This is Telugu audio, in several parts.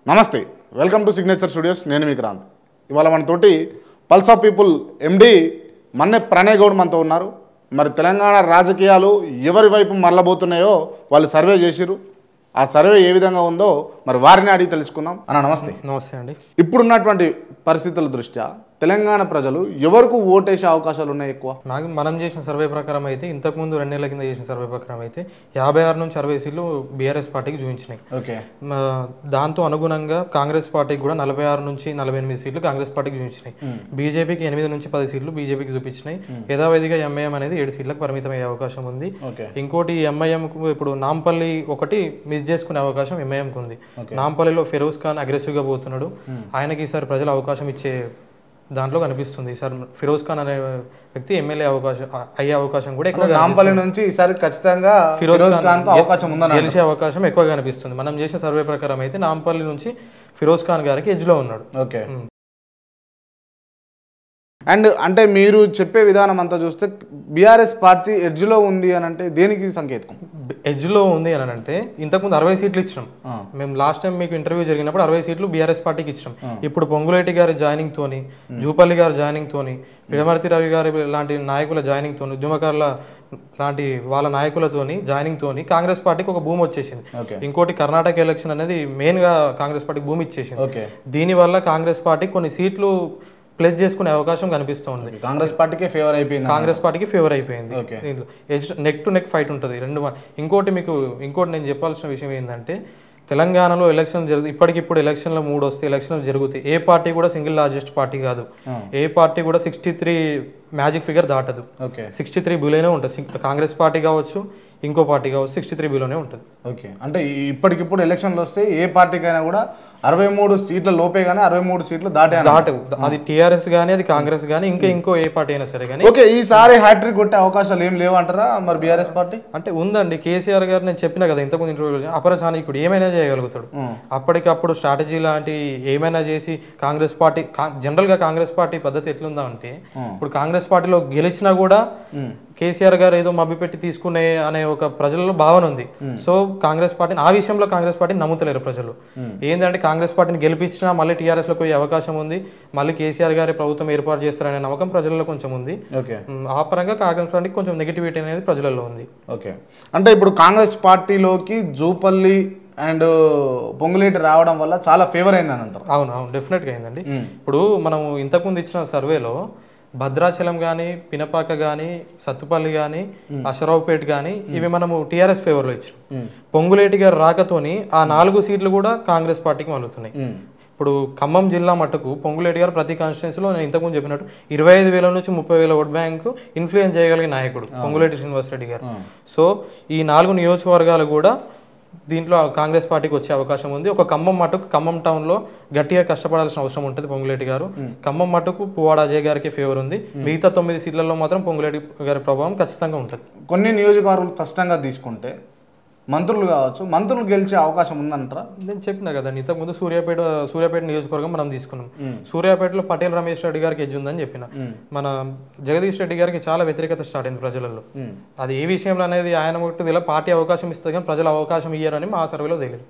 నమస్తే వెల్కమ్ టు సిగ్నేచర్ స్టూడియోస్ నేను మీ క్రాంత్ ఇవాళ మనతోటి Pulse of People MD Manne Pranay Goud మనతో ఉన్నారు మరి తెలంగాణ రాజకీయాలు ఎవరి వైపు మరలబోతున్నాయో వాళ్ళు సర్వే చేసిరు ఆ సర్వే ఏ విధంగా ఉందో మరి వారిని అడిగి తెలుసుకుందాం అన్న నమస్తే నమస్తే అండి ఇప్పుడున్నటువంటి పరిస్థితుల దృష్ట్యా తెలంగాణ ప్రజలు ఎవరికి ఓటేసే అవకాశాలు ఉన్నాయి ఎక్కువ నాకు మనం చేసిన సర్వే ప్రకారం అయితే ఇంతకుముందు రెండు నెలల కింద చేసిన సర్వే ప్రకారం అయితే యాభై ఆరు నుంచి అరవై సీట్లు బీఆర్ఎస్ పార్టీకి చూపించినాయి ఓకే మ- దాంతో అనుగుణంగా కాంగ్రెస్ పార్టీకి కూడా నలభై ఆరు నుంచి నలభై ఎనిమిది సీట్లు కాంగ్రెస్ పార్టీకి చూపించినాయి బీజేపీకి ఎనిమిది నుంచి పది సీట్లు బీజేపీకి చూపించినాయి యథావిధిగా ఎంఐఎం అనేది ఏడు సీట్లకు పరిమితం అయ్యే అవకాశం ఉంది ఓకే ఇంకోటి ఎంఐఎంకు ఇప్పుడు నాంపల్లి ఒకటి మిస్ చేసుకునే అవకాశం ఎంఐఎంకు ఉంది నాంపల్లిలో ఫిరోజ్ ఖాన్ అగ్రెసివ్గా పోతున్నాడు ఆయనకి ఈసారి ప్రజలు అవకాశం ఇచ్చే దాంట్లో కనిపిస్తుంది ఈసారి ఫిరోజ్ ఖాన్ అనే వ్యక్తి ఎమ్మెల్యే అవకాశం అయ్యే అవకాశం కూడా ఎక్కువ నాంపల్లి నుంచి ఈసారి ఖచ్చితంగా ఫిరోజ్ ఫిరోజ్ ఖాన్ ఖాన్ కు అవకాశం ఉందని గెలిచే అవకాశం ఎక్కువగా కనిపిస్తుంది మనం చేసిన సర్వే ప్రకారం అయితే నాంపల్లి నుంచి ఫిరోజ్ ఖాన్ గారికి ఎడ్జ్లో ఉన్నాడు ఓకే అండ్ అంటే మీరు చెప్పే విధానం అంతా చూస్తే బీఆర్ఎస్ పార్టీ ఎడ్జ్లో ఉంది అని అంటే దేనికి సంకేతం ఎడ్జ్లో ఉంది అని అంటే ఇంతకుముందు అరవై సీట్లు ఇచ్చినాం ఆ. మేము లాస్ట్ టైం మీకు ఇంటర్వ్యూ జరిగినప్పుడు అరవై సీట్లు బీఆర్ఎస్ పార్టీకి ఇచ్చినాం ఇప్పుడు పొంగులేటి గారి జాయినింగ్ తోని జూపల్లి గారి జాయినింగ్ తోని పిడమర్తి రవి గారి లాంటి నాయకుల జాయినింగ్ తోని ఉద్యమకారుల లాంటి వాళ్ళ నాయకులతోని జాయినింగ్ తోని కాంగ్రెస్ పార్టీకి ఒక భూమి వచ్చేసింది ఓకే ఇంకోటి కర్ణాటక ఎలక్షన్ అనేది మెయిన్ గా కాంగ్రెస్ పార్టీకి భూమి ఇచ్చేసింది ఓకే దీనివల్ల కాంగ్రెస్ పార్టీ కొన్ని సీట్లు ప్లస్ చేసుకునే అవకాశం కనిపిస్తోంది కాంగ్రెస్ పార్టీకే ఫేవర్ అయిపోయింది కాంగ్రెస్ పార్టీకి ఫేవర్ అయిపోయింది Okay. దీంట్లో నెక్ టు నెక్ ఫైట్ ఉంటుంది రెండు మ- ఇంకోటి మీకు ఇంకోటి నేను చెప్పాల్సిన విషయం ఏంటంటే తెలంగాణలో ఎలక్షన్ జరుగు ఇప్పటికిప్పుడు ఎలక్షన్లు మూడు వస్తే ఎలక్షన్లు జరుగుతాయి ఏ పార్టీ కూడా సింగిల్ లార్జెస్ట్ పార్టీ కాదు ఏ పార్టీ కూడా సిక్స్టీ త్రీ మ్యాజిక్ ఫిగర్ దాటదు ఓకే సిక్స్టీ త్రీ బిలోనే ఉంటుంది సింగ్- కాంగ్రెస్ పార్టీ కావచ్చు ఇంకో పార్టీ కావచ్చు సిక్స్టీ త్రీ బిలోనే ఉంటుంది ఓకే అంటే ఈ- ఇప్పటికిప్పుడు ఎలక్షన్లు వస్తే ఏ పార్టీకైనా కూడా అరవై మూడు సీట్ల లోపే కానీ అరవై మూడు సీట్లు దాటే దాటదు అది టీఆర్ఎస్ కానీ అది కాంగ్రెస్ కానీ ఇంకా ఇంకో ఏ పార్టీ అయినా సరే కానీ ఓకే ఈసారి హ్యాట్రిక్ కొట్టే అవకాశాలు ఏం లేవంటారా మరి బీఆర్ఎస్ పార్టీ అంటే ఉందండి కేసీఆర్ గారు నేను చెప్పిన కదా ఇంతకుముందు ఇంటర్వ్యూలో అపరచానికుడు ఏమైనా చేయగలుగుతాడు అప్పటికప్పుడు స్ట్రాటజీ లాంటి ఏమైనా చేసి కాంగ్రెస్ పార్టీ కా- జనరల్ గా కాంగ్రెస్ పార్టీ పద్ధతి ఎట్లుందా అంటే ఇప్పుడు కాంగ్రెస్ పార్టీలో గెలిచినా కూడా కేసీఆర్ గారు ఏదో మభ్యపెట్టి తీసుకునే అనే ఒక ప్రజలలో భావన ఉంది సో కాంగ్రెస్ పార్టీని ఆ విషయంలో కాంగ్రెస్ పార్టీని నమ్ముతలేరు ప్రజలు ఏంటంటే కాంగ్రెస్ పార్టీని గెలిపించినా మళ్ళీ టీఆర్ఎస్ లోకి పోయే అవకాశం ఉంది మళ్ళీ కేసీఆర్ గారి ప్రభుత్వం ఏర్పాటు చేస్తారనే నమ్మకం ప్రజల్లో కొంచెం ఉంది ఓకే మ్, ఆ పరంగా కాంగ్రెస్ పార్టీకి కొంచెం నెగిటివిటీ అనేది ప్రజలలో ఉంది ఓకే అంటే ఇప్పుడు కాంగ్రెస్ పార్టీలోకి జూపల్లి అండ్ పొంగులేటి రావడం వల్ల చాలా ఫేవర్ అయిందని అంటారు అవును అవును డెఫినెట్గా అయిందండి ఇప్పుడు మనం ఇంతకుముందు ఇచ్చిన సర్వేలో భద్రాచలం కానీ పినపాక కానీ సత్తుపల్లి కానీ అషరావుపేట కానీ ఇవి మనము టీఆర్ఎస్ ఫేవర్లో ఇచ్చాం పొంగులేటి గారు రాకతోని ఆ నాలుగు సీట్లు కూడా కాంగ్రెస్ పార్టీకి మలుతున్నాయి ఇప్పుడు ఖమ్మం జిల్లా మట్టుకు పొంగులేటి గారు ప్రతి కాన్స్టిట్యున్సీలో నేను ఇంతకుముందు చెప్పినట్టు ఇరవై ఐదు వేల నుంచి ముప్పై వేల ఓట్ బ్యాంక్ ఇన్ఫ్లుయెన్స్ చేయగలిగిన నాయకుడు పొంగులేటి శ్రీనివాసరెడ్డి గారు సో ఈ నాలుగు నియోజకవర్గాలు కూడా దీంట్లో కాంగ్రెస్ పార్టీకి వచ్చే అవకాశం ఉంది ఒక ఖమ్మం మటుకు ఖమ్మం టౌన్ లో గట్టిగా కష్టపడాల్సిన అవసరం ఉంటుంది పొంగులేటి గారు ఖమ్మం మటుకు పువ్వాడ అజయ్ గారికి ఫేవర్ ఉంది మిగతా తొమ్మిది సీట్లలో మాత్రం పొంగులేటి గారి ప్రభావం ఖచ్చితంగా ఉంటుంది కొన్ని నియోజకవర్గాలు స్పష్టంగా తీసుకుంటే మంత్రులు కావచ్చు మంత్రులు గెలిచే అవకాశం ఉందంటారా నేను చెప్పిన కదండి ఇంతకుముందు సూర్యాపేట సూర్యాపేట నియోజకవర్గం మనం తీసుకున్నాం సూర్యాపేటలో పటేల్ రమేష్ రెడ్డి గారికి ఎడ్జ్ ఉందని చెప్పిన మన జగదీష్ రెడ్డి గారికి చాలా వ్యతిరేకత స్టార్ట్ అయింది ప్రజలలో అది ఏ విషయంలో అనేది ఆయన ఒకటి ఇలా పార్టీ అవకాశం ఇస్తుంది కానీ ప్రజలు అవకాశం ఇయ్యారని మా సర్వేలో తెలియదు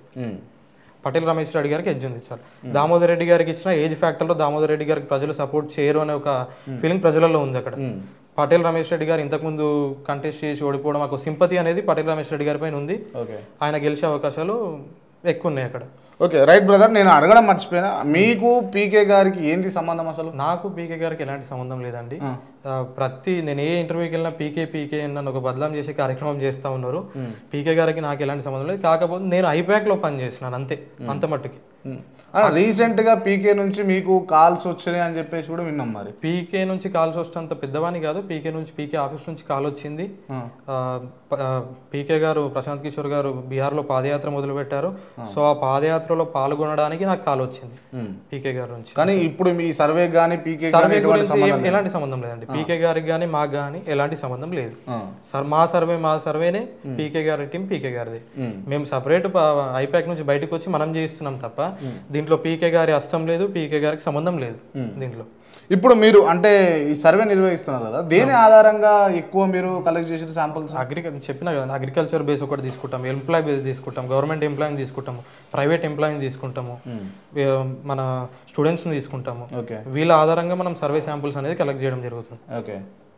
పటేల్ రమేష్ రెడ్డి గారికి ఎడ్జ్ ఉంది చాలు దామోదర్ రెడ్డి గారికి ఇచ్చిన ఏజ్ ఫ్యాక్టర్లో దామోదర్ రెడ్డి గారికి ప్రజలు సపోర్ట్ చేయరు అనే ఒక ఫీలింగ్ ప్రజలలో ఉంది అక్కడ పటేల్ రమేష్ రెడ్డి గారు ఇంతకుముందు కంటెస్ట్ చేసి ఓడిపోవడం మాకు సింపతి అనేది పటేల్ రమేష్ రెడ్డి గారి పైన ఉంది ఓకే ఆయన గెలిచే అవకాశాలు ఎక్కువ ఉన్నాయి అక్కడ ఓకే రైట్ బ్రదర్ నేను అడగడం మర్చిపోయినా మీకు పీకే గారికి ఏంటి సంబంధం అసలు నాకు పీకే గారికి ఎలాంటి సంబంధం లేదండి ఆ, ప్రతి నేను ఏ ఇంటర్వ్యూకి వెళ్ళినా పీకే పీకే నన్ను ఒక బదలాం చేసే కార్యక్రమం చేస్తా ఉన్నారు పీకే గారికి నాకు ఎలాంటి సంబంధం లేదు కాకపోతే నేను ఐపాక్ లో పని చేసినాను అంతే అంత మట్టుకి రీసెంట్ గా పీకే నుంచి మీకు కాల్స్ వచ్చినాయి అని చెప్పేసి కూడా విన్నాం మరి పీకే నుంచి కాల్స్ వస్తున్నంత పెద్దవాని కాదు పీకే నుంచి పీకే ఆఫీస్ నుంచి కాల్ వచ్చింది ఆ, ప- ఆ, పీకే గారు ప్రశాంత్ కిషోర్ గారు బీహార్లో పాదయాత్ర మొదలు పెట్టారు సో ఆ పాదయాత్రలో పాల్గొనడానికి నాకు కాల్ వచ్చింది పీకే గారి నుంచి కానీ ఇప్పుడు మీ సర్వే కానీ పీకే సర్వే గురించి ఏం- ఎలాంటి సంబంధం లేదండి పీకే గారికి కానీ మాకు కానీ ఎలాంటి సంబంధం లేదు సార్ మా సర్వే మా సర్వేనే పీకే గారి టీం పీకే గారిది మేము సపరేట్ ఐపాక్ నుంచి బయటకు వచ్చి మనం చేస్తున్నాం తప్ప దీంట్లో పీకే గారి హస్తం లేదు పీకే గారికి సంబంధం లేదు దీంట్లో ఇప్పుడు మీరు అంటే ఈ సర్వే నిర్వహిస్తున్నారు కదా దేని ఆధారంగా ఎక్కువ మీరు కలెక్ట్ చేసిన శాంపుల్స్ అగ్రికల్చర్ చెప్పినా కదా అగ్రికల్చర్ బేస్ ఒకటి తీసుకుంటాం ఎంప్లాయ్ బేస్ తీసుకుంటాం గవర్నమెంట్ ఎంప్లాయ్ తీసుకుంటాం ప్రైవేట్ ఎంప్లాయీని తీసుకుంటాము వే- మన స్టూడెంట్స్ని తీసుకుంటాము ఓకే వీళ్ళ ఆధారంగా మనం సర్వే శాంపుల్స్ అనేది కలెక్ట్ చేయడం జరుగుతుంది ఓకే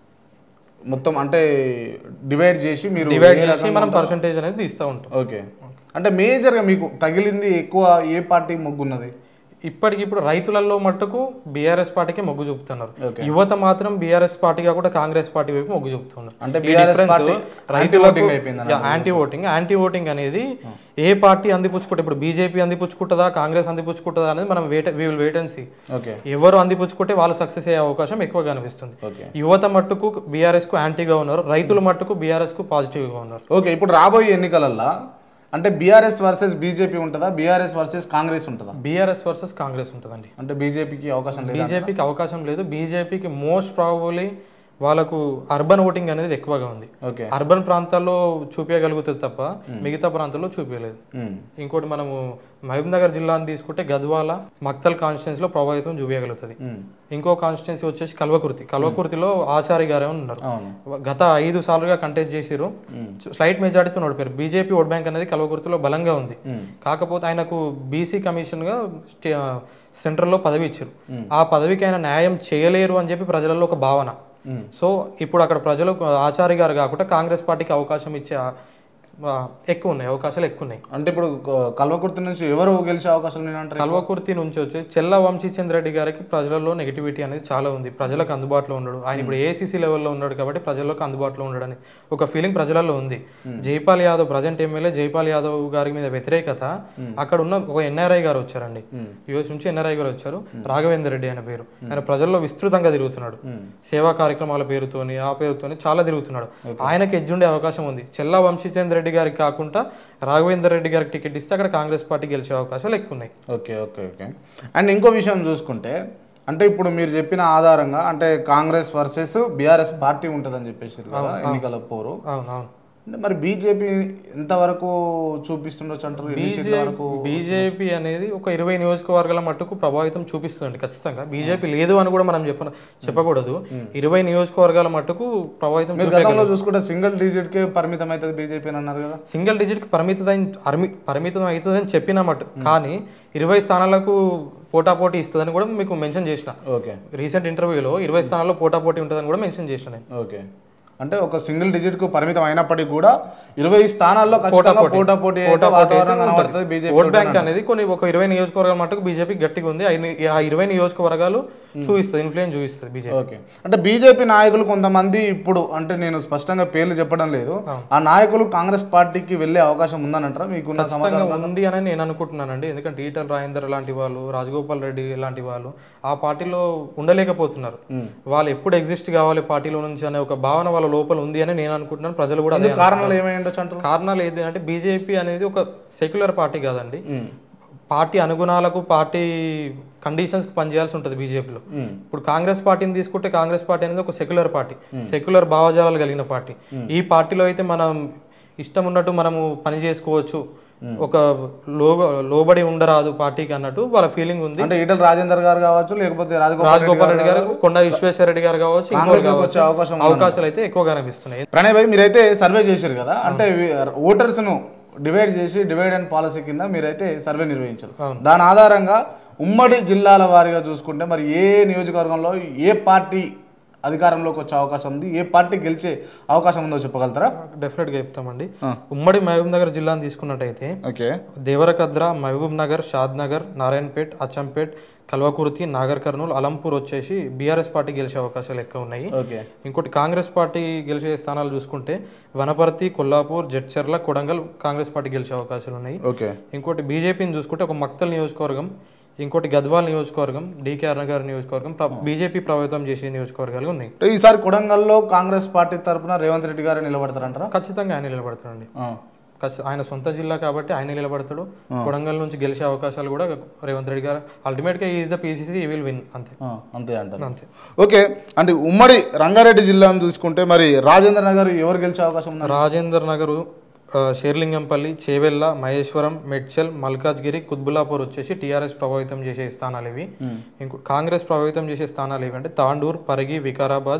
మొత్తం అంటే డివైడ్ చేసి మీరు డివైడ్ ఏ చేసి రకంగా మనం ఉంటుందో- పర్సంటేజ్ అనేది తీస్తూ ఉంటాం ఓకే అంటే మేజర్గా మీకు తగిలింది ఎక్కువ ఏ పార్టీ మొగ్గున్నది ఇప్పటికిప్పుడు రైతులలో మట్టుకు బీఆర్ఎస్ పార్టీకి మొగ్గు చూపుతున్నారు Okay. యువత మాత్రం బీఆర్ఎస్ పార్టీ కాకుండా కాంగ్రెస్ పార్టీ వైపు మొగ్గు చూపుతున్నారు అంటే ఈ BRS difference పార్టీ రైతులకు anti-voting అయిపోయింది యాంటీ ఓటింగ్ యాంటీ ఓటింగ్ అనేది ఏ పార్టీ అందిపుచ్చుకుంటే ఇప్పుడు బీజేపీ అందిపుచ్చుకుంటుందా కాంగ్రెస్ అందిపుచ్చుకుంటుందా అనేది మనం wait we will wait and see okay ఎవరు అందిపుచ్చుకుంటే వాళ్ళు సక్సెస్ అయ్యే అవకాశం ఎక్కువ కనిపిస్తుంది ఓకే యువత మట్టుకు బీఆర్ఎస్ కు యాంటీగా ఉన్నారు రైతుల మట్టుకు బీఆర్ఎస్ కు పాజిటివ్ గా ఉన్నారు ఓకే ఇప్పుడు రాబోయే ఎన్నికలల్లో అంటే బీఆర్ఎస్ వర్సెస్ బీజేపీ ఉంటుందా బీఆర్ఎస్ వర్సెస్ కాంగ్రెస్ ఉంటుందా బీఆర్ఎస్ వర్సెస్ కాంగ్రెస్ ఉంటుందండి అంటే బీజేపీకి అవకాశం లేదు బీజేపీకి అవకాశం లేదు బీజేపీకి మోస్ట్ ప్రాబబుల్లీ వాళ్ళకు అర్బన్ ఓటింగ్ అనేది ఎక్కువగా ఉంది ఓకే అర్బన్ ప్రాంతాల్లో చూపించగలుగుతుంది తప్ప మిగతా ప్రాంతాల్లో చూపించలేదు ఉమ్. ఇంకోటి మనము మహబూబ్ నగర్ జిల్లాని తీసుకుంటే గద్వాల మక్తల్ కాన్స్టిట్యున్సీలో ప్రభావితం చూపించగలుగుతుంది ఉమ్. ఇంకో కాన్స్టిట్యున్సీ వచ్చేసి కల్వకుర్తి కల్వకుర్తిలో ఆచారి గారే ఉన్నారు అవును గత ఐదు సార్లుగా కంటెస్ట్ చేసిరు స్లైట్ మెజారిటీతో ఓడిపోయారు బీజేపీ ఓట్ బ్యాంక్ అనేది కల్వకుర్తిలో బలంగా ఉంది ఉమ్. కాకపోతే ఆయనకు బీసీ కమిషన్గా స్టే- సెంట్రల్లో పదవి ఇచ్చారు ఆ పదవికి ఆయన న్యాయం చేయలేరు అని చెప్పి ప్రజలలో ఒక భావన ఉమ్. సో ఇప్పుడు అక్కడ ప్రజలు ఆచారి గారు కాకుండా కాంగ్రెస్ పార్టీకి అవకాశం ఇచ్చే ఆ, ఆ, ఎక్కువ ఉన్నాయి అవకాశాలు ఎక్కువ ఉన్నాయి అంటే ఇప్పుడు క- కల్వకుర్తి నుంచి ఎవరు గెలిచే అవకాశం లేదంటారు కల్వకుర్తి నుంచి వచ్చి చెల్ల వంశీచంద్ర రెడ్డి గారికి ప్రజలలో నెగిటివిటీ అనేది చాలా ఉంది ప్రజలకు అందుబాటులో ఉండడు ఆయన ఇప్పుడు ఏసీసీ లెవెల్లో ఉన్నాడు కాబట్టి ప్రజలకు అందుబాటులో ఉండడని ఒక ఫీలింగ్ ప్రజలలో ఉంది జైపాల్ యాదవ్ ప్రజెంట్ ఎమ్మెల్యే జైపాల్ యాదవ్ గారి మీద వ్యతిరేకత అక్కడ ఉన్న ఒక ఎన్ఆర్ఐ గారు వచ్చారండి యుఎస్ నుంచి ఎన్ఆర్ఐ గారు వచ్చారు రాఘవేందర్ రెడ్డి ఆయన పేరు ఆయన ప్రజల్లో విస్తృతంగా తిరుగుతున్నాడు సేవా కార్యక్రమాల పేరుతోని ఆ పేరుతోని చాలా తిరుగుతున్నాడు ఆయనకి ఎజ్జుండే అవకాశం ఉంది చెల్లా వంశీచంద్ర రెడ్డి గారికి కాకుండా రాఘవేందర్ రెడ్డి గారికి టికెట్ ఇస్తే అక్కడ కాంగ్రెస్ పార్టీ గెలిచే అవకాశాలు ఎక్కువ ఉన్నాయి ఓకే ఓకే ఓకే అండ్ ఇంకో విషయం చూసుకుంటే అంటే ఇప్పుడు మీరు చెప్పిన ఆధారంగా అంటే కాంగ్రెస్ వర్సెస్ బీఆర్ఎస్ పార్టీ ఉంటుందని చెప్పేసి కదా ఎన్నికల పోరు అవును అవును అంటే మరి బీజేపీ ఎంతవరకు చూపిస్తుండొచ్చు అంటారు ఎన్ని సీట్ల వరకు బీజేపీ అనేది ఒక ఇరవై నియోజకవర్గాల మట్టుకు ప్రభావితం చూపిస్తుంది ఖచ్చితంగా బీజేపీ లేదు అని కూడా మనం చెప్ప చెప్పకూడదు ఇరవై నియోజకవర్గాల మట్టుకు ప్రభావితం మీరు గతంలో చూసుకుంటే సింగిల్ డిజిట్కే పరిమితం అవుతుంది బీజేపీ అని అన్నారు కదా సింగిల్ డిజిట్ కి పరిమితం అర్మి పరిమితం అవుతుందని చెప్పిన మటు కానీ ఇరవై స్థానాలకు పోటాపోటీ ఇస్తుందని కూడా మీకు మెన్షన్ చేసిన ఓకే రీసెంట్ ఇంటర్వ్యూలో ఇరవై స్థానాల్లో పోటాపోటీ ఉంటుందని కూడా మెన్షన్ చేసిన నేను ఓకే అంటే ఒక సింగిల్ డిజిట్ కు పరిమితం అయినప్పటికీ కూడా ఇరవై స్థానాల్లో ఖచ్చితంగా పోటా పోటీ అయితే వాతావరణం కనబడుతుంది బీజేపీ ఓట్ బ్యాంక్ అనేది కొన్ని ఒక ఇరవై నియోజకవర్గాల మటుకు బీజేపీ గట్టిగా ఉంది ఐ- ఆ ఇరవై నియోజకవర్గాలు చూపిస్తుంది ఇన్ఫ్లుయెన్స్ చూపిస్తుంది బీజేపీ ఓకే అంటే బీజేపీ నాయకులు కొంతమంది ఇప్పుడు అంటే నేను స్పష్టంగా పేర్లు చెప్పడం లేదు ఆ నాయకులు కాంగ్రెస్ పార్టీకి వెళ్ళే అవకాశం ఉందని అంటారా మీకున్న సమాచారం ఖచ్చితంగా ఉంది అని నేను అనుకుంటున్నానండి ఎందుకంటే ఈటల రాజేందర్ లాంటి వాళ్ళు రాజగోపాల్ రెడ్డి లాంటి వాళ్ళు ఆ పార్టీలో ఉండలేకపోతున్నారు వాళ్ళు ఎప్పుడు ఎగ్జిస్ట్ కావాలి పార్టీలో నుంచి అనే ఒక భావన వాళ్ళ లోపల ఉంది అని నేను అనుకుంటున్నాను ప్రజలు కూడా అదే కారణాలు ఏమై ఉండొచ్చు అంటారు కారణాలు ఏది అంటే బీజేపీ అనేది ఒక సెక్యులర్ పార్టీ కాదండి పార్టీ అనుగుణాలకు పార్టీ కండిషన్స్కి పనిచేయాల్సి ఉంటుంది బీజేపీలో ఇప్పుడు కాంగ్రెస్ పార్టీని తీసుకుంటే కాంగ్రెస్ పార్టీ అనేది ఒక సెక్యులర్ పార్టీ సెక్యులర్ భావజాలాలు కలిగిన పార్టీ ఈ పార్టీలో అయితే మనం ఇష్టం ఉన్నట్టు మనము పని చేసుకోవచ్చు ఒక లో లోబడి ఉండరాదు పార్టీకి అన్నట్టు వాళ్ళ ఫీలింగ్ ఉంది అంటే ఈటల రాజేందర్ గారు కావచ్చు లేకపోతే రాజగోపాల్ రాజగోపాల్ రెడ్డి గారు కొండ విశ్వేశ్వర రెడ్డి గారు కావచ్చు ఇంకోరు కాంగ్రెస్ కావచ్చు. వచ్చే అవకాశం ఉంది. అవకాశాలు అయితే ఎక్కువగా కనిపిస్తున్నాయి ప్రణయ్ భాయ్ మీరైతే సర్వే చేశారు కదా అంటే ఓటర్స్ ను డివైడ్ చేసి డివైడ్ అండ్ పాలసీ కింద మీరైతే సర్వే నిర్వహించారు దాని ఆధారంగా ఉమ్మడి జిల్లాల వారీగా చూసుకుంటే మరి ఏ నియోజకవర్గంలో ఏ పార్టీ అధికారంలోకి వచ్చే అవకాశం ఉంది ఏ పార్టీ గెలిచే అవకాశం ఉందో చెప్పగలుగుతారా డెఫినెట్గా చెప్తామండి ఉమ్మడి మహబూబ్ నగర్ జిల్లాను తీసుకున్నట్టయితే okay Devarakadra Mahbubnagar Shadnagar Narayanpet Achampet Kalwakurthy Nagarkurnool Alampur వచ్చేసి బీఆర్ఎస్ పార్టీ గెలిచే అవకాశాలు ఎక్కువ ఉన్నాయి ఓకే ఇంకోటి కాంగ్రెస్ పార్టీ గెలిచే స్థానాలు చూసుకుంటే వనపర్తి కొల్లాపూర్ జడ్చర్ల కొడంగల్ కాంగ్రెస్ పార్టీ గెలిచే అవకాశాలు ఉన్నాయి ఓకే ఇంకోటి బీజేపీని చూసుకుంటే ఒక మక్తల్ నియోజకవర్గం ఇంకోటి గద్వాల్ నియోజకవర్గం డీకే నగర్ నియోజకవర్గం బీజేపీ ప్రభావితం చేసే నియోజకవర్గాలు ఉన్నాయి అంటే ఈసారి కొడంగల్లో కాంగ్రెస్ పార్టీ తరపున రేవంత్ రెడ్డి గారు నిలబడతారంటారా ఖచ్చితంగా ఆయన నిలబడతాడండి ఆ. ఖచ్చి- ఆయన సొంత జిల్లా కాబట్టి ఆయన నిలబడతాడు కొడంగల్ నుంచి గెలిచే అవకాశాలు కూడా రేవంత్ రెడ్డి గారు అల్టిమేట్గా is the PCC he will win అంతే ఆ, అంతే అంటారు అంతే ఓకే అంటే ఉమ్మడి రంగారెడ్డి జిల్లాను చూసుకుంటే మరి రాజేంద్ర నగర్ ఎవరు గెలిచే అవకాశం ఉంది రాజేందర్ నగరు ఆ, షేర్లింగంపల్లి చేవెళ్ళ మహేశ్వరం మెడ్చల్ మల్కాజ్గిరి కుత్బుల్లాపూర్ వచ్చేసి టీఆర్ఎస్ ప్రభావితం చేసే స్థానాలు ఇవి ఇంకో కాంగ్రెస్ ప్రభావితం చేసే స్థానాలు ఏవి అంటే తాండూర్ పరిగి వికారాబాద్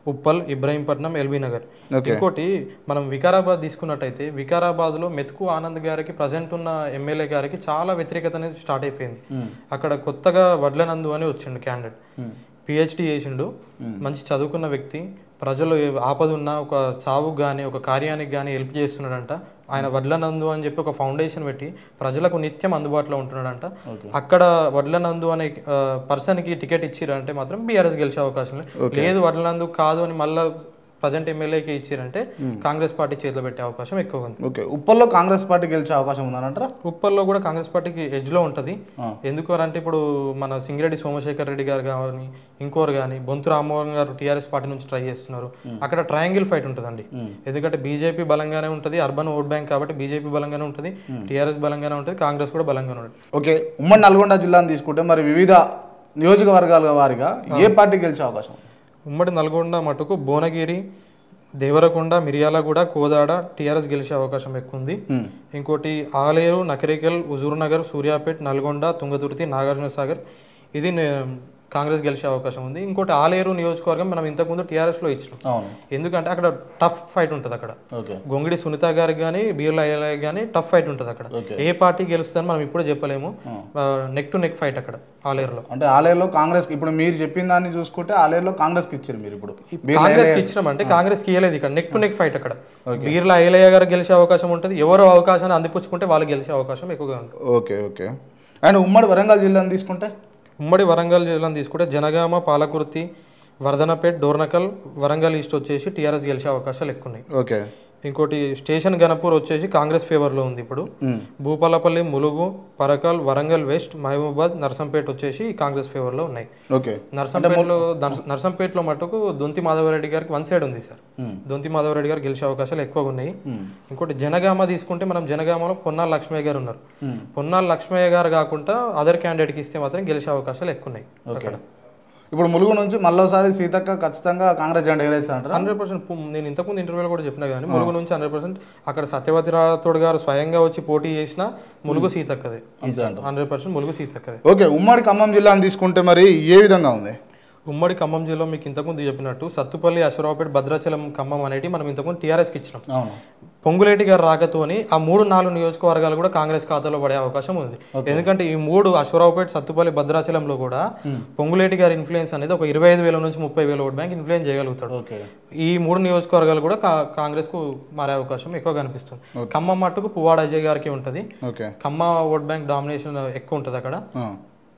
ఉప్పల్ ఇబ్రహీంపట్నం ఎల్బీ నగర్ Okay. ఇంకోటి మనం వికారాబాద్ తీసుకున్నట్టయితే వికారాబాద్లో మెతుకు ఆనంద్ గారికి ప్రజెంట్ ఉన్న ఎమ్మెల్యే గారికి చాలా వ్యతిరేకత అనేది స్టార్ట్ అయిపోయింది అక్కడ కొత్తగా వడ్లనందు అని వచ్చిండు క్యాండిడేట్ పిహెచ్డి చేసిండు మంచి చదువుకున్న వ్యక్తి ప్రజలు ఏ- ఆపద ఉన్న ఒక చావుకు కానీ ఒక కార్యానికి కానీ హెల్ప్ చేస్తున్నాడంట ఆయన వడ్లనందు అని చెప్పి ఒక ఫౌండేషన్ పెట్టి ప్రజలకు నిత్యం అందుబాటులో ఉంటున్నాడంట అక్కడ వడ్లనందు అనే పర్సన్కి టికెట్ ఇచ్చిరంటే మాత్రం బీఆర్ఎస్ గెలిచే అవకాశం లేదు లేదు వడ్లనందు కాదు అని మళ్ళీ ప్రజెంట్ ఎమ్మెల్యేకి ఇచ్చిరంటే కాంగ్రెస్ పార్టీ చేతిలో పెట్టే అవకాశం ఎక్కువ ఉంది ఓకే ఉప్పల్లో కాంగ్రెస్ పార్టీ గెలిచే అవకాశం ఉందనంటారా ఉప్పల్లో కూడా కాంగ్రెస్ పార్టీకి ఎడ్జ్లో ఉంటుంది ఎందుకు అని అంటే ఇప్పుడు మన సింగిరెడ్డి సోమశేఖర్ రెడ్డి గారు కానీ ఇంకోరు కానీ బొంతు రామ్మోహన్ గారు టీఆర్ఎస్ పార్టీ నుంచి ట్రై చేస్తున్నారు అక్కడ ట్రయాంగిల్ ఫైట్ ఉంటుందండి ఎందుకంటే బీజేపీ బలంగానే ఉంటుంది అర్బన్ ఓట్ బ్యాంక్ కాబట్టి బీజేపీ బలంగానే ఉంటుంది టీఆర్ఎస్ బలంగానే ఉంటుంది కాంగ్రెస్ కూడా బలంగానే ఉంటుంది ఓకే ఉమ్మడి నల్గొండ జిల్లాను తీసుకుంటే మరి వివిధ నియోజకవర్గాల వారిగా ఏ పార్టీ గెలిచే అవకాశం ఉంది? ఉమ్మడి నల్గొండ మటుకు భువనగిరి దేవరకొండ మిర్యాలగూడ కోదాడ టీఆర్ఎస్ గెలిచే అవకాశం ఎక్కువ ఉంది ఇంకోటి ఆలేరు నకరికల్ హుజూర్నగర్ సూర్యాపేట్ నల్గొండ తుంగతుర్తి నాగార్జున సాగర్ ఇది నే- కాంగ్రెస్ గెలిచే అవకాశం ఉంది ఇంకోటి ఆలేరు నియోజకవర్గం మనం ఇంతకుముందు టీఆర్ఎస్లో ఇచ్చినాం అవును ఎందుకంటే అక్కడ టఫ్ ఫైట్ ఉంటుంది అక్కడ ఓకే గొంగిడి సునీత గారికి కానీ బీర్లా అయ్యలకి కానీ టఫ్ ఫైట్ ఉంటుంది అక్కడ ఏ పార్టీ గెలుస్తుందని మనం ఇప్పుడే చెప్పలేము నెక్ టు నెక్ ఫైట్ అక్కడ ఆలేరులో అంటే ఆలయంలో కాంగ్రెస్ ఇప్పుడు మీరు చెప్పిన దాన్ని చూసుకుంటే ఆలయంలో కాంగ్రెస్కి ఇచ్చారు మీరు ఇప్పుడు కాంగ్రెస్ కి ఇచ్చినామంటే కాంగ్రెస్ కి ఇవ్వలేదు ఇక్కడ నెక్ టు నెక్ ఫైట్ అక్కడ బీర్లా అయ్యలయ్య గారు గెలిచే అవకాశం ఉంటుంది ఎవరు అవకాశాన్ని అందిపుచ్చుకుంటే వాళ్ళు గెలిచే అవకాశం ఎక్కువగా ఉంటుంది ఓకే ఓకే అండ్ ఉమ్మడి వరంగల్ జిల్లాను తీసుకుంటే ఉమ్మడి వరంగల్ జిల్లాను తీసుకుంటే జనగామ పాలకుర్తి వర్ధనపేట్ డోర్నకల్ వరంగల్ ఈస్ట్ వచ్చేసి టీఆర్ఎస్ గెలిచే అవకాశాలు ఎక్కువ ఉన్నాయి ఓకే ఇంకోటి స్టేషన్ గణపూర్ వచ్చేసి కాంగ్రెస్ ఫేవర్లో ఉంది ఇప్పుడు భూపాలపల్లి ములుగు పరకాల్ వరంగల్ వెస్ట్ మహబూబాద్ నర్సంపేట వచ్చేసి కాంగ్రెస్ ఫేవర్లో ఉన్నాయి ఓకే నర్సంపేటలో నర్స- నర్సంపేటలో మటుకు దొంతి మాధవరెడ్డి గారికి వన్ సైడ్ ఉంది సార్ దొంతి మాధవరెడ్డి గారు గెలిచే అవకాశాలు ఎక్కువగా ఉన్నాయి ఇంకోటి జనగామ తీసుకుంటే మనం జనగామలో పొన్నాల లక్ష్మయ్య గారు ఉన్నారు పొన్నాల లక్ష్మయ్య గారు కాకుండా అదర్ క్యాండిడేట్కి ఇస్తే మాత్రం గెలిచే అవకాశాలు ఎక్కువ ఉన్నాయి అక్కడ ఇప్పుడు ములుగు నుంచి మళ్ళోసారి సీతక్క ఖచ్చితంగా కాంగ్రెస్ జెండా ఎగరేస్తారంటారా హండ్రెడ్ పర్సెంట్ నేను ఇంతకుముందు ఇంటర్వ్యూలో కూడా చెప్పినా కానీ ములుగు నుంచి హండ్రెడ్ పర్సెంట్ అక్కడ సత్యవతి రాథోడ్ గారు స్వయంగా వచ్చి పోటీ చేసిన ములుగు సీతక్కదే అంతే అంట హండ్రెడ్ పర్సెంట్ ములుగు సీతక్కదే ఓకే ఉమ్మడి ఖమ్మం జిల్లాను తీసుకుంటే మరి ఏ విధంగా ఉంది ఉమ్మడి ఖమ్మం జిల్లా మీకు ఇంతకుముందు చెప్పినట్టు సత్తుపల్లి అశ్వరావుపేట భద్రాచలం ఖమ్మం అనేటి మనం ఇంతకుముందు టీఆర్ఎస్కి ఇచ్చినాం అవును పొంగులేటి గారు రాకతోని ఆ మూడు నాలుగు నియోజకవర్గాలు కూడా కాంగ్రెస్ ఖాతాలో పడే అవకాశం ఉంది ఎందుకంటే ఈ మూడు అశ్వరావుపేట సత్తుపల్లి భద్రాచలంలో కూడా పొంగులేటి గారి ఇన్ఫ్లుయెన్స్ అనేది ఒక ఇరవై ఐదు వేల నుంచి ముప్పై వేల ఓట్ బ్యాంక్ ఇన్ఫ్లుయెన్స్ చేయగలుగుతాడు ఓకే ఈ మూడు నియోజకవర్గాలు కూడా కా- కాంగ్రెస్ కు మారే అవకాశం ఎక్కువ కనిపిస్తుంది ఖమ్మం మట్టుకు పువ్వాడ అజయ్ గారికి ఉంటుంది okay Kamma vote bank domination ఎక్కువ ఉంటుంది అక్కడ ఆ.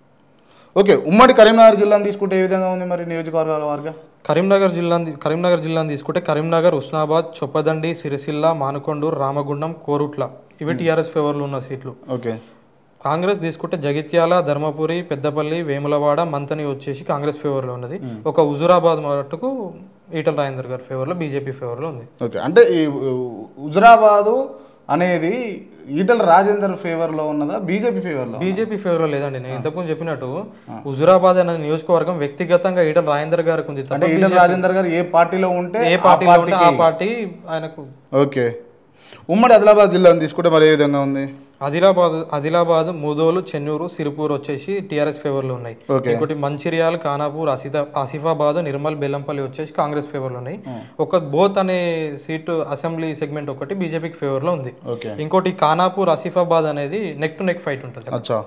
ఓకే ఉమ్మడి కరీంనగర్ జిల్లాను తీసుకుంటే ఏ విధంగా ఉంది మరి నియోజకవర్గాల వారిగా కరీంనగర్ జిల్లాని కరీంనగర్ జిల్లాని తీసుకుంటే కరీంనగర్ ఉస్నాబాద్ చొప్పదండి సిరిసిల్ల మానుకొండూరు రామగుండం కోరుట్ల ఇవి టీఆర్ఎస్ ఫేవర్లో ఉన్న సీట్లు ఓకే కాంగ్రెస్ తీసుకుంటే జగిత్యాల ధర్మపురి పెద్దపల్లి వేములవాడ మంతని వచ్చేసి కాంగ్రెస్ ఫేవర్లో ఉన్నది ఒక హుజురాబాద్ మటుకు ఈటల రాజేందర్ గారి ఫేవర్లో బీజేపీ ఫేవర్లో ఉంది ఓకే అంటే ఈ హుజరాబాదు అనేది ఈటల రాజేందర్ ఫేవర్లో ఉన్నదా బీజేపీ ఫేవర్లో బీజేపీ ఫేవర్లో లేదండి నేను ఇంతకుముందు చెప్పినట్టు హుజురాబాద్ అనే నియోజకవర్గం వ్యక్తిగతంగా ఈటల రాజేందర్ గారికి ఉంది తప్ప అంటే ఈటల రాజేందర్ గారు ఏ పార్టీలో ఉంటే ఏ ఆ పార్టీలో ఉంటే ఆ పార్టీకి- పార్టీ ఆయనకు ఓకే ఉమ్మడి ఆదిలాబాద్ జిల్లాను తీసుకుంటే మరి ఏ విధంగా ఉంది ఆదిలాబాద్ ఆదిలాబాద్ ముదోలు చెన్నూరు సిరిపూర్ వచ్చేసి టీఆర్ఎస్ ఫేవర్లో ఉన్నాయి ఓకే ఇంకోటి మంచిర్యాల ఖానాపూర్ ఆసిత ఆసిఫాబాద్ నిర్మల్ బెల్లంపల్లి వచ్చేసి కాంగ్రెస్ ఫేవర్లో ఉన్నాయి ఒక బోత్ అనే సీటు అసెంబ్లీ సెగ్మెంట్ ఒకటి బీజేపీకి ఫేవర్లో ఉంది ఓకే ఇంకోటి ఖానాపూర్ ఆసిఫాబాద్ అనేది నెక్ టు నెక్ ఫైట్ ఉంటుంది అచ్చా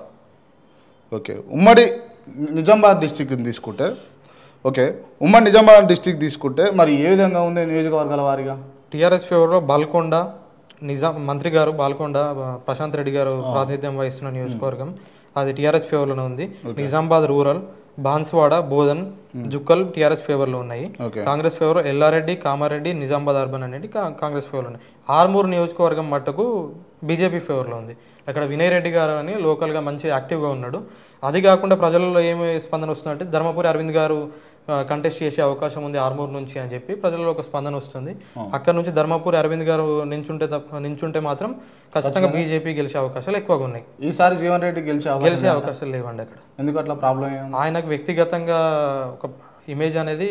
ఓకే ఉమ్మడి నిజామాబాద్ డిస్టిక్ని తీసుకుంటే ఓకే ఉమ్మడి నిజామాబాద్ డిస్టిక్ తీసుకుంటే మరి ఏ విధంగా ఉంది నియోజకవర్గాల వారిగా టీఆర్ఎస్ ఫేవర్లో బాల్కొండ నిజాం మంత్రి గారు బాల్కొండ ఆ, ప్రశాంత్ రెడ్డి గారు ప్రాతినిధ్యం వహిస్తున్న నియోజకవర్గం అది టీఆర్ఎస్ ఫేవర్లోనే ఉంది నిజామాబాద్ రూరల్ బాన్స్వాడ బోధన్ జుక్కల్ టీఆర్ఎస్ ఫేవర్లో ఉన్నాయి okay Congress favour Yellareddy Kamareddy Nizamabad urban అనేది కా- కాంగ్రెస్ ఫేవర్లో ఉన్నాయి ఆర్మూర్ నియోజకవర్గం మట్టుకు బీజేపీ ఫేవర్లో ఉంది అక్కడ వినయ్ రెడ్డి గారు అని లోకల్గా మంచి యాక్టివ్గా ఉన్నాడు అది కాకుండా ప్రజల్లో ఏమి స్పందన వస్తుందంటే ధర్మపురి అరవింద్ గారు కంటెస్ట్ చేసే అవకాశం ఉంది ఆర్మూర్ నుంచి అని చెప్పి ప్రజల్లో ఒక స్పందన వస్తుంది అక్కడ నుంచి ధర్మపురి అరవింద్ గారు నించుంటే తప్ప నించుంటే మాత్రం ఖచ్చితంగా బీజేపీ గెలిచే అవకాశాలు ఎక్కువగా ఉన్నాయి ఈసారి జీవన్ రెడ్డి గెలిచే అవకాశం గెలిచే అవకాశాలు లేవండి అక్కడ ఎందుకు అట్లా ప్రాబ్లం ఏముంది ఆయనకు వ్యక్తిగతంగా ఒక ఇమేజ్ అనేది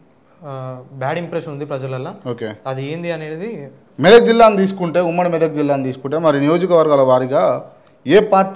బ్యాడ్ ఇంప్రెషన్ ఉంది ప్రజలలో ఓకే అది ఏంది అనేది మెదక్ జిల్లాను తీసుకుంటే ఉమ్మడి మెదక్ జిల్లాను తీసుకుంటే మరి నియోజకవర్గాల వారిగా ఏ పార్టీ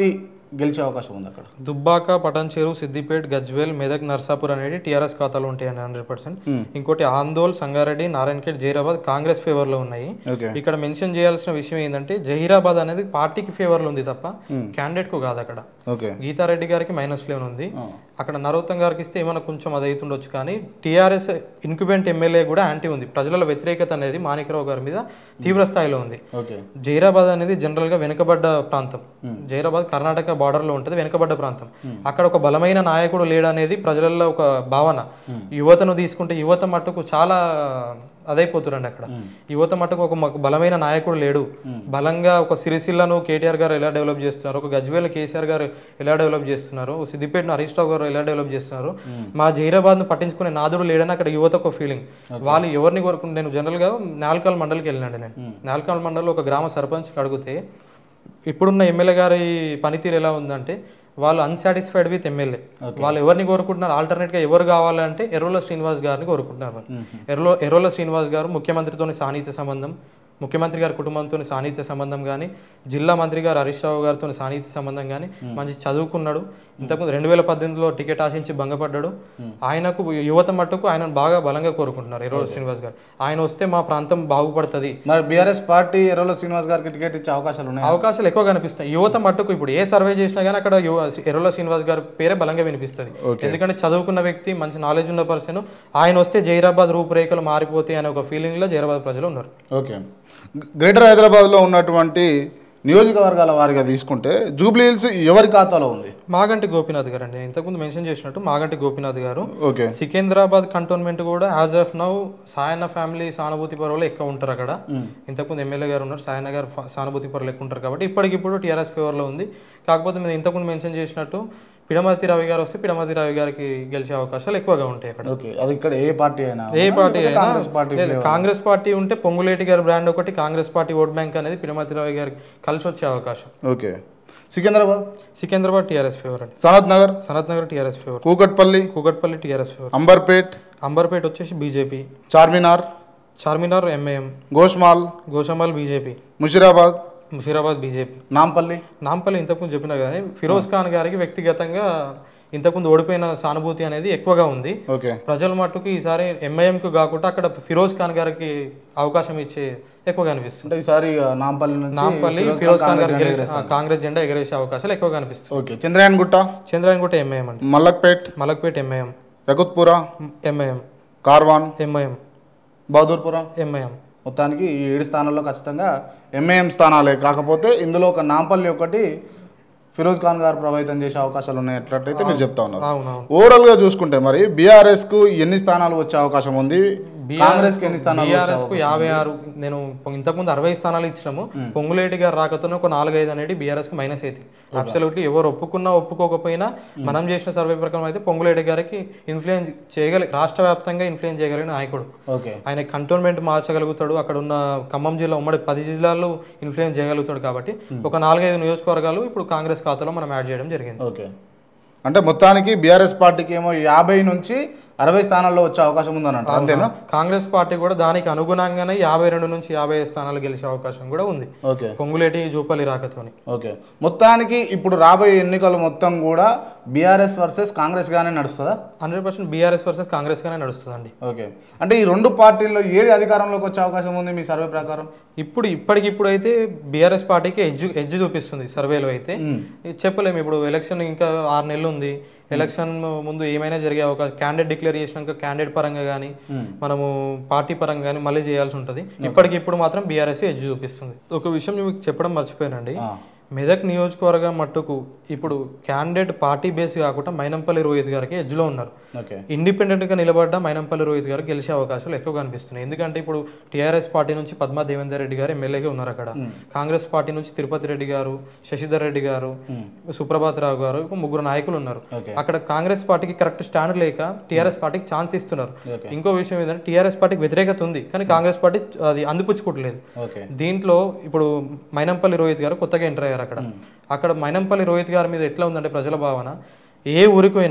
గెలిచే అవకాశం ఉంది అక్కడ దుబ్బాక పటంచేరు సిద్దిపేట్ గజ్వేల్ మెదక్ నర్సాపూర్ అనేది టీఆర్ఎస్ ఖాతాలో ఉంటాయని హండ్రెడ్ పర్సెంట్ ఇంకోటి ఆందోల్ సంగారెడ్డి నారాయణఖేడ్ జైరాబాద్ కాంగ్రెస్ ఫేవర్ లో ఉన్నాయి ఓకే ఇక్కడ మెన్షన్ చేయాల్సిన విషయం ఏంటంటే జహీరాబాద్ అనేది పార్టీకి ఫేవర్ లో ఉంది తప్ప క్యాండిడేట్ కు కాదు అక్కడ ఓకే గీతారెడ్డి గారికి మైనస్ లోనే ఉంది అక్కడ నరోత్తం గారికి ఇస్తే ఏమైనా కొంచెం అది అవుతుండొచ్చు కానీ టీఆర్ఎస్ ఇన్క్యుబెంట్ ఎమ్మెల్యే కూడా యాంటీ ఉంది ప్రజల వ్యతిరేకత అనేది మాణికరావు గారి మీద తీవ్ర స్థాయిలో ఉంది ఓకే జైరాబాద్ అనేది జనరల్ గా వెనుకబడ్డ ప్రాంతం జైరాబాద్ కర్ణాటక బార్డర్ లో ఉంటుంది వెనుకబడ్డ ప్రాంతం అక్కడ ఒక బలమైన నాయకుడు లేడనేది ప్రజలలో ఒక భావన యువతను తీసుకుంటే యువత మట్టుకు చాలా అదైపోతురండి అక్కడ యువత మట్టుకు ఒక మాకు బలమైన నాయకుడు లేడు బలంగా ఒక సిరిసిల్లను కేటీఆర్ గారు ఎలా డెవలప్ చేస్తున్నారు ఒక గజ్వేల్ కేసీఆర్ గారు ఎలా డెవలప్ చేస్తున్నారు ఒక సిద్దిపేటను హరీష్ రావు గారు ఎలా డెవలప్ చేస్తున్నారు మా జైరాబాద్ ను పట్టించుకునే నాదుడు లేడని అక్కడ యువతకు ఫీలింగ్ వాళ్ళు ఎవరిని కోరుకుంటే నేను జనరల్ గా నాల్కాల్ మండలికి వెళ్ళినండి నేను నాల్కాల్ మండలిలో ఒక గ్రామ సర్పంచ్ అడిగితే ఇప్పుడున్న ఎమ్మెల్యే గారి పనితీరు ఎలా ఉందంటే వాళ్ళు అన్సాటిస్ఫైడ్ విత్ ఎమ్మెల్యే వాళ్ళు ఎవరిని కోరుకుంటున్నారు ఆల్టర్నేట్ గా ఎవరు కావాలంటే ఎర్రోల శ్రీనివాస్ గారిని కోరుకుంటున్నారు వాళ్ళు. ఎర్రో ఎర్రోల శ్రీనివాస్ గారు ముఖ్యమంత్రితోని సాన్నిహిత్య సంబంధం ముఖ్యమంత్రి గారి కుటుంబంతో సాన్నిహిత్య సంబంధం కానీ జిల్లా మంత్రి గారు హరీష్ రావు గారితో సాన్నిహిత్య సంబంధం కానీ మంచి చదువుకున్నాడు ఇంతకుముందు రెండు వేల పద్దెనిమిదిలో టికెట్ ఆశించి భంగపడ్డాడు ఆయనకు యువత మట్టుకు ఆయన బాగా బలంగా కోరుకుంటున్నారు ఎర్రోల శ్రీనివాస్ గారు ఆయన వస్తే మా ప్రాంతం బాగుపడుతుంది మరి బీఆర్ఎస్ పార్టీ ఎర్రల శ్రీనివాస్ గారికి టికెట్ ఇచ్చే అవకాశాలు ఉన్నాయి అవకాశాలు ఎక్కువ కనిపిస్తాయి యువత మట్టుకు ఇప్పుడు ఏ సర్వే చేసినా కానీ అక్కడ యువ ఎర్రల శ్రీనివాస్ గారి పేరే బలంగా వినిపిస్తుంది ఎందుకంటే చదువుకున్న వ్యక్తి మంచి నాలెడ్జ్ ఉన్న పర్సన్ ఆయన వస్తే జైరాబాద్ రూపురేఖలు మారిపోతాయి అనే ఒక ఫీలింగ్ లో జైరాబాద్ ప్రజలు ఉన్నారు ఓకే గ్రేటర్ హైదరాబాద్లో ఉన్నటువంటి నియోజకవర్గాల వారిగా తీసుకుంటే జూబ్లీ హిల్స్ ఎవరి ఖాతాలో ఉంది మాగంటి గోపీనాథ్ గారు అండి నేను ఇంతకుముందు మెన్షన్ చేసినట్టు మాగంటి గోపీనాథ్ గారు ఓకే సికింద్రాబాద్ కంటోన్మెంట్ కూడా as of now Sayanna family సానుభూతి పరువులు ఎక్కువ ఉంటారు అక్కడ ఇంతకుముందు ఎమ్మెల్యే గారు ఉన్నారు సాయన్న గారు ఫా- సానుభూతి పరువులు ఎక్కువ ఉంటారు కాబట్టి ఇప్పటికిప్పుడు టీఆర్ఎస్ ఫేవర్లో ఉంది కాకపోతే మేము ఇంతకుముందు మెన్షన్ చేసినట్టు పిడమతి రవి గారు వస్తే పిడమతి రవి గారికి గెలిచే అవకాశాలు ఎక్కువగా ఉంటాయి అక్కడ ఓకే అది ఇక్కడ ఏ పార్టీ అయినా ఏ పార్టీ అయినా కాంగ్రెస్ పార్టీ లేదు, కాంగ్రెస్ పార్టీ ఉంటే పొంగులేటి గారి బ్రాండ్ ఒకటి కాంగ్రెస్ పార్టీ ఓట్ బ్యాంక్ అనేది పిడమతి రవి గారికి కలిసి వచ్చే అవకాశం okay Secunderabad Secunderabad TRS favour అండి Sanathnagar Sanathnagar TRS favour Kukatpally Kukatpally TRS favour Amberpet Amberpet వచ్చేసి BJP Charminar Charminar MIM Goshamahal Goshamahal BJP Musheerabad Musheerabad BJP Nampally Nampally ఇంతకుముందు చెప్పినా కానీ ఫిరోజ్ ఖాన్ గారికి వ్యక్తిగతంగా ఇంతకుముందు ఓడిపోయిన సానుభూతి అనేది ఎక్కువగా ఉంది ఓకే ప్రజల మట్టుకు ఈసారి ఎంఐఎంకు కాకుండా అక్కడ ఫిరోజ్ ఖాన్ గారికి అవకాశం ఇచ్చే ఎక్కువగా అనిపిస్తుంది అంటే ఈసారి ఆ, నాంపల్లి నుంచి నాంపల్లి ఫిరోజ్ ఖాన్ గారికి గెలిచే- ఆ, కాంగ్రెస్ జెండా ఎగరేసే అవకాశాలు ఎక్కువగా కనిపిస్తుంది ఓకే చంద్రయాన్ గుట్ట చంద్రాయన్ కూడా ఎంఐఎం అండి Malakpet Malakpet MIM Yakutpura MIM Karwan MIM Bahadurpura MIM మొత్తానికి ఈ ఏడు స్థానాల్లో ఖచ్చితంగా ఎంఏఎం స్థానాలే కాకపోతే ఇందులో ఒక నాంపల్లి ఒకటి ఫిరోజ్ ఖాన్ గారు ప్రభావితం చేసే అవకాశాలు ఉన్నాయి ఎట్లయితే మీరు చెప్తా ఉన్నారు అవునవును ఓవరాల్ గా చూసుకుంటే మరి బీఆర్ఎస్ కు ఎన్ని స్థానాలు వచ్చే అవకాశం ఉంది కాంగ్రెస్ కి ఎన్ని స్థానాలు వచ్చే బీఆర్ఎస్ కు యాభై ఆరు నేను ఇంతకుముందు అరవై స్థానాలు ఇచ్చినాము పొంగులేటి గారు రాకతోనే ఒక నాలుగైదు అనేది బీఆర్ఎస్ కు మైనస్ అయితే అబ్సల్యూట్లీ ఎవరు ఒప్పుకున్నా ఒప్పుకోకపోయినా మనం చేసిన సర్వే ప్రకారం అయితే పొంగులేటి గారికి ఇన్ఫ్లుయెన్స్ చేయగలి రాష్ట్ర వ్యాప్తంగా ఇన్ఫ్లుయెన్స్ చేయగలిగిన నాయకుడు ఓకే ఆయన కంటోన్మెంట్ మార్చగలుగుతాడు అక్కడ ఉన్న ఖమ్మం జిల్లా ఉమ్మడి పది జిల్లాల్లో ఇన్ఫ్లుయెన్స్ చేయగలుగుతాడు కాబట్టి ఒక నాలుగైదు నియోజకవర్గాలు ఇప్పుడు కాంగ్రెస్ ఖాతాలో మనం యాడ్ చేయడం జరిగింది ఓకే అంటే మొత్తానికి బీఆర్ఎస్ పార్టీకి ఏమో యాభై నుంచి అరవై స్థానాల్లో వచ్చే అవకాశం ఉందని అంటారు అంతేనా కాంగ్రెస్ పార్టీ కూడా దానికి అనుగుణంగానే యాభై రెండు నుంచి యాభై ఐదు స్థానాలు గెలిచే అవకాశం కూడా ఉంది ఓకే పొంగులేటి జూపల్లి రాకతోని ఓకే మొత్తానికి ఇప్పుడు రాబోయే ఎన్నికలు మొత్తం కూడా బీఆర్ఎస్ వర్సెస్ కాంగ్రెస్ గానే నడుస్తుందా hundred percent BRS versus Congress గానే నడుస్తుందండి ఓకే అంటే ఈ రెండు పార్టీల్లో ఏది అధికారంలోకి వచ్చే అవకాశం ఉంది మీ సర్వే ప్రకారం ఇప్పుడు ఇప్పటికిప్పుడు అయితే బీఆర్ఎస్ పార్టీకి ఎడ్జ్ ఎడ్జ్ చూపిస్తుంది సర్వేలో అయితే ఇది చెప్పలేము ఇప్పుడు ఎలక్షన్ ఇంకా ఆరు నెలలు ఉంది ఎలక్షన్ ముందు ఏమైనా జరిగే అవకాశం క్యాండిడేట్ డిక్లేర్ చేసినాక క్యాండిడేట్ పరంగా కానీ మనము పార్టీ పరంగా కానీ మళ్ళీ చేయాల్సి ఉంటుంది ఇప్పటికిప్పుడు మాత్రం బీఆర్ఎస్ ఎడ్జ్ చూపిస్తుంది ఒక విషయం నేను మీకు చెప్పడం మర్చిపోయానండి ఆ. మెదక్ నియోజకవర్గం మట్టుకు ఇప్పుడు క్యాండిడేట్ పార్టీ బేస్ కాకుండా మైనంపల్లి రోహిత్ గారికి ఎడ్జ్లో ఉన్నారు ఓకే ఇండిపెండెంట్ గా నిలబడ్డ మైనంపల్లి రోహిత్ గారు గెలిచే అవకాశాలు ఎక్కువ కనిపిస్తున్నాయి ఎందుకంటే ఇప్పుడు టీఆర్ఎస్ పార్టీ నుంచి పద్మా దేవేందర్ రెడ్డి గారు ఎమ్మెల్యేగా ఉన్నారు అక్కడ కాంగ్రెస్ పార్టీ నుంచి తిరుపతి రెడ్డి గారు శశిధర్ రెడ్డి గారు సుప్రభాత్ రావు గారు ఒక ముగ్గురు నాయకులు ఉన్నారు ఓకే. అక్కడ కాంగ్రెస్ పార్టీకి కరెక్ట్ స్టాండ్ లేక టీఆర్ఎస్ పార్టీకి ఛాన్స్ ఇస్తున్నారు ఓకే. ఇంకో విషయం ఏంటంటే టీఆర్ఎస్ పార్టీకి వ్యతిరేకత ఉంది కానీ కాంగ్రెస్ పార్టీ అది అందిపుచ్చుకోవట్లేదు ఓకే దీంట్లో ఇప్పుడు మైనంపల్లి రోహిత్ గారు కొత్తగా ఎంటర్ అయ్యారు అక్కడ అక్కడ మైనంపల్లి రోహిత్ గారి మీద ఎట్లా ఉందంటే ప్రజల భావన ఏ ఊరికి పోయినా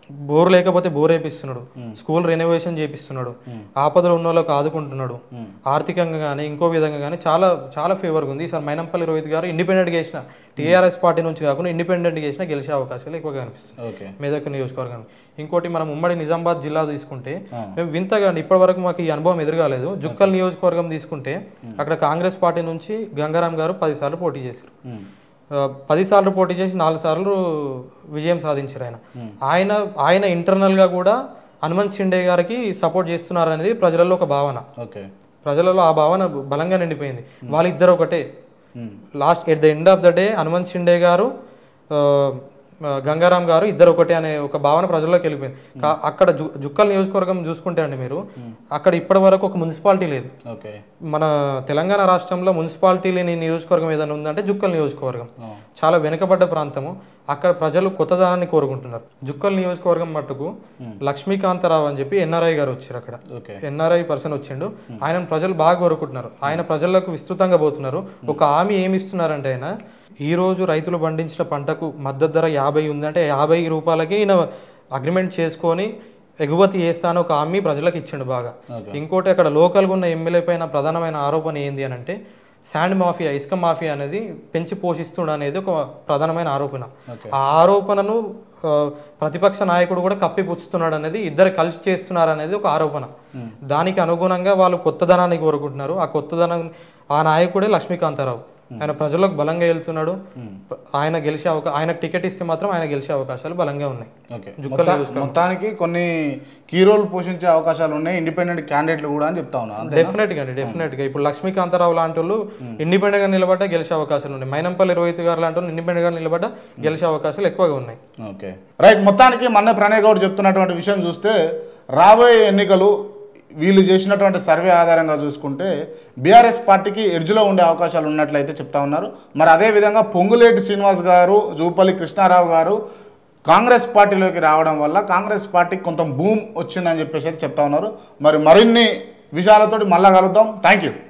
బోర్ లేకపోతే బోర్ వేపిస్తున్నాడు స్కూల్ రెనోవేషన్ చేపిస్తున్నాడు ఆపదలో ఉన్న వాళ్ళకి ఆదుకుంటున్నాడు ఆర్థికంగా కానీ ఇంకో విధంగా కానీ చాలా చాలా ఫేవర్గా ఉంది ఈసారి మైనంపల్లి రోహిత్ గారు ఇండిపెండెంట్గా చేసిన టీఆర్ఎస్ పార్టీ నుంచి కాకుండా ఇండిపెండెంట్గా చేసినా గెలిచే అవకాశాలు ఎక్కువగా కనిపిస్తుంది ఓకే మెదక్ నియోజకవర్గం ఇంకోటి మనం ఉమ్మడి నిజామాబాద్ జిల్లా తీసుకుంటే మేము వింతగా ఇప్పటి వరకు మాకు ఈ అనుభవం ఎదురుగాలేదు జుక్కల్ నియోజకవర్గం తీసుకుంటే అక్కడ కాంగ్రెస్ పార్టీ నుంచి గంగారాం గారు పదిసార్లు పోటీ చేశారు ఆ, పది సార్లు పోటీ చేసి నాలుగు సార్లు విజయం సాధించారు ఆయన ఆయన ఆయన ఇంటర్నల్గా కూడా హనుమంత్ షిండే గారికి సపోర్ట్ చేస్తున్నారు అనేది ప్రజలలో ఒక భావన ఓకే ప్రజలలో ఆ భావన బలంగా నిండిపోయింది వాళ్ళిద్దరు ఒకటే last at the end of the day Hanumanth Shinde గారు ఆ, ఆ, గంగారాం గారు ఇద్దరు ఒకటే అనే ఒక భావన ప్రజల్లోకి వెళ్ళిపోయింది కా- అక్కడ జు- జుక్కల్ నియోజకవర్గం చూసుకుంటే అండి మీరు అక్కడ ఇప్పటి వరకు ఒక మున్సిపాలిటీ లేదు ఓకే మన తెలంగాణ రాష్ట్రంలో మున్సిపాలిటీ లేని నియోజకవర్గం ఏదైనా ఉందంటే జుక్కల్ నియోజకవర్గం చాలా వెనుకబడ్డ ప్రాంతము అక్కడ ప్రజలు కొత్తదనాన్ని కోరుకుంటున్నారు జుక్కల్ నియోజకవర్గం మట్టుకు లక్ష్మీకాంతరావు అని చెప్పి ఎన్ఆర్ఐ గారు వచ్చారు అక్కడ ఓకే ఎన్ఆర్ఐ పర్సన్ వచ్చిండు ఆయన ప్రజలు బాగా కోరుకుంటున్నారు ఆయన ప్రజలకు విస్తృతంగా పోతున్నారు ఒక హామీ ఏమి ఇస్తున్నారంటే ఆయన ఈ రోజు రైతులు పండించిన పంటకు మద్దతు ధర యాభై ఉందంటే యాభై రూపాయలకి ఈయన అగ్రిమెంట్ చేసుకొని ఎగుమతి చేస్తాను ఒక హామీ ప్రజలకు ఇచ్చిండు బాగా ఓకే. ఇంకోటి అక్కడ లోకల్గా ఉన్న ఎమ్మెల్యే పైన ప్రధానమైన ఆరోపణ ఏంది అని అంటే శాండ్ మాఫియా ఇసుక మాఫియా అనేది పెంచి పోషిస్తుడు అనేది ఒక ప్రధానమైన ఆరోపణ ఓకే. ఆ ఆరోపణను ఆ, ప్రతిపక్ష నాయకుడు కూడా కప్పిపుచ్చుతున్నాడు అనేది ఇద్దరు కలిసి చేస్తున్నారు అనేది ఒక ఆరోపణ దానికి అనుగుణంగా వాళ్ళు కొత్తదనాన్ని కోరుకుంటున్నారు ఆ కొత్తదనం ఆ నాయకుడే లక్ష్మీకాంతారావు ఆయన ప్రజలకు బలంగా వెళ్తున్నాడు ఆయన గెలిచే అవకా ఆయనకు టికెట్ ఇస్తే మాత్రం ఆయన గెలిచే అవకాశాలు బలంగా ఉన్నాయి ఓకే జుక్కల్ మొత్తా- మొత్తానికి కొన్ని కీ రోల్ పోషించే అవకాశాలు ఉన్నాయి ఇండిపెండెంట్ క్యాండిడేట్లు కూడా అని చెప్తా ఉన్నాను అంతే డెఫినెట్ గా అండి డెఫినెట్ గా ఇప్పుడు లక్ష్మీకాంతారావు లాంటి వాళ్ళు ఇండిపెండెంట్ గా నిలబడ్డా గెలిచే అవకాశాలు ఉన్నాయి మైనంపల్లి రోహిత్ గారు లాంటి వాళ్ళు ఇండిపెండెంట్ గా నిలబడ్డా గెలిచే అవకాశాలు ఎక్కువగా ఉన్నాయి ఓకే రైట్ మొత్తానికి మన్న ప్రణయ్ గౌడ్ చెప్తున్నటువంటి విషయం చూస్తే రాబోయే ఎన్నికలు వీళ్ళు చేసినటువంటి సర్వే ఆధారంగా చూసుకుంటే బీఆర్ఎస్ పార్టీకి ఎడ్జ్లో ఉండే అవకాశాలు ఉన్నట్లయితే చెప్తా ఉన్నారు మరి అదేవిధంగా పొంగులేటి శ్రీనివాస్ గారు జూపల్లి కృష్ణారావు గారు కాంగ్రెస్ పార్టీలోకి రావడం వల్ల కాంగ్రెస్ పార్టీకి కొంత భూమ్ వచ్చిందని చెప్పేసి అయితే చెప్తా ఉన్నారు మరి మరిన్ని విషయాలతోటి మళ్ళా కలుద్దాం థ్యాంక్ యూ